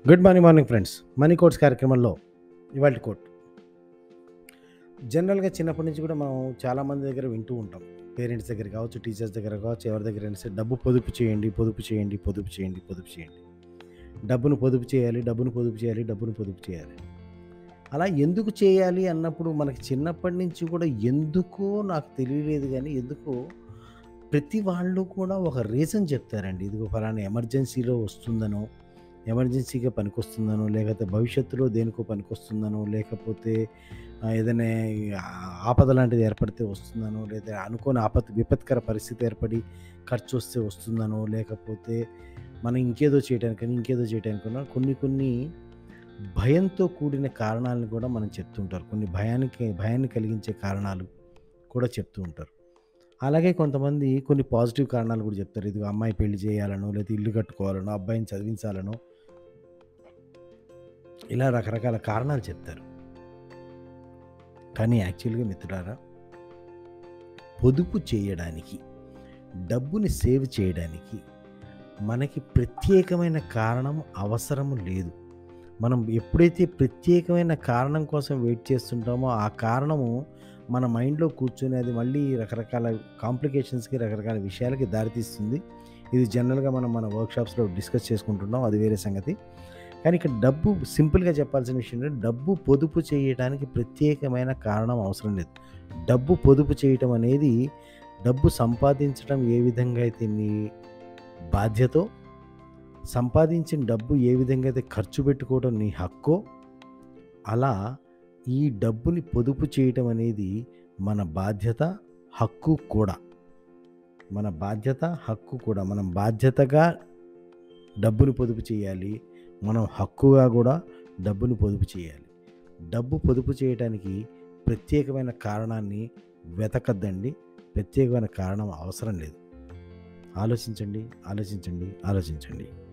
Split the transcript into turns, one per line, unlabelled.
good morning morning friends money quotes కార్యక్రమంలో ఇవాళ coat జనరల్గా చిన్నప్పటి నుంచి కూడా మనం చాలామంది దగ్గర వింటూ ఉంటాం పేరెంట్స్ దగ్గర కావచ్చు టీచర్స్ దగ్గర కావచ్చు ఎవరి దగ్గర అయినా సరే డబ్బు పొదుపు చేయండి పొదుపు చేయండి పొదుపు చేయండి పొదుపు చేయండి డబ్బును పొదుపు చేయాలి డబ్బును పొదుపు చేయాలి డబ్బును పొదుపు చేయాలి అలా ఎందుకు చేయాలి అన్నప్పుడు మనకి చిన్నప్పటి నుంచి కూడా ఎందుకో నాకు తెలియలేదు కానీ ఎందుకో ప్రతి వాళ్ళు కూడా ఒక రీజన్ చెప్తారండి ఇదిగో ఫలానా ఎమర్జెన్సీలో వస్తుందనో ఎమర్జెన్సీగా పనికొస్తుందనో లేకపోతే భవిష్యత్తులో దేనికో పనికొస్తుందనో లేకపోతే ఆ, ఏదైనా ఆపద లాంటిది ఏర్పడితే వస్తుందనో లేదా అనుకోని ఆపద విపత్కర పరిస్థితి ఏర్పడి ఖర్చు వస్తే వస్తుందనో లేకపోతే మనం ఇంకేదో చేయడానికని ఇంకేదో చేయడానికన్నా కొన్ని కొన్ని భయంతో కూడిన కారణాలను కూడా మనం చెప్తుంటారు కొన్ని భయానికి భయాన్ని కలిగించే కారణాలు కూడా చెప్తూ ఉంటారు అలాగే కొంతమంది కొన్ని పాజిటివ్ కారణాలు కూడా చెప్తారు ఇది అమ్మాయి పెళ్లి చేయాలనో లేదా ఇల్లు కట్టుకోవాలనో అబ్బాయిని చదివించాలనో ఇలా రకరకాల కారణాలు చెప్తారు కానీ యాక్చువల్గా మిత్రులారా పొదుపు చేయడానికి డబ్బుని సేవ్ చేయడానికి మనకి ప్రత్యేకమైన కారణం అవసరం లేదు మనం ఎప్పుడైతే ప్రత్యేకమైన కారణం కోసం వెయిట్ చేస్తుంటామో ఆ కారణము మన మైండ్లో కూర్చొని అది మళ్ళీ రకరకాల కాంప్లికేషన్స్కి రకరకాల విషయాలకి దారితీస్తుంది ఇది జనరల్గా మనం మన వర్క్షాప్స్లో డిస్కస్ చేసుకుంటున్నాం అది వేరే సంగతి కానీ ఇక్కడ డబ్బు సింపుల్గా చెప్పాల్సిన విషయం ఏంటంటే డబ్బు పొదుపు చేయడానికి ప్రత్యేకమైన కారణం అవసరం లేదు డబ్బు పొదుపు చేయటం అనేది డబ్బు సంపాదించడం ఏ విధంగా అయితే నీ బాధ్యతో సంపాదించిన డబ్బు ఏ విధంగా అయితే ఖర్చు పెట్టుకోవడం నీ హక్కో అలా ఈ డబ్బుని పొదుపు చేయటం అనేది మన బాధ్యత హక్కు కూడా మన బాధ్యత హక్కు కూడా మనం బాధ్యతగా డబ్బుని పొదుపు చేయాలి మనం హక్కుగా కూడా డబ్బుని పొదుపు చేయాలి డబ్బు పొదుపు చేయడానికి ప్రత్యేకమైన కారణాన్ని వెతకద్దండి ప్రత్యేకమైన కారణం అవసరం లేదు ఆలోచించండి ఆలోచించండి ఆలోచించండి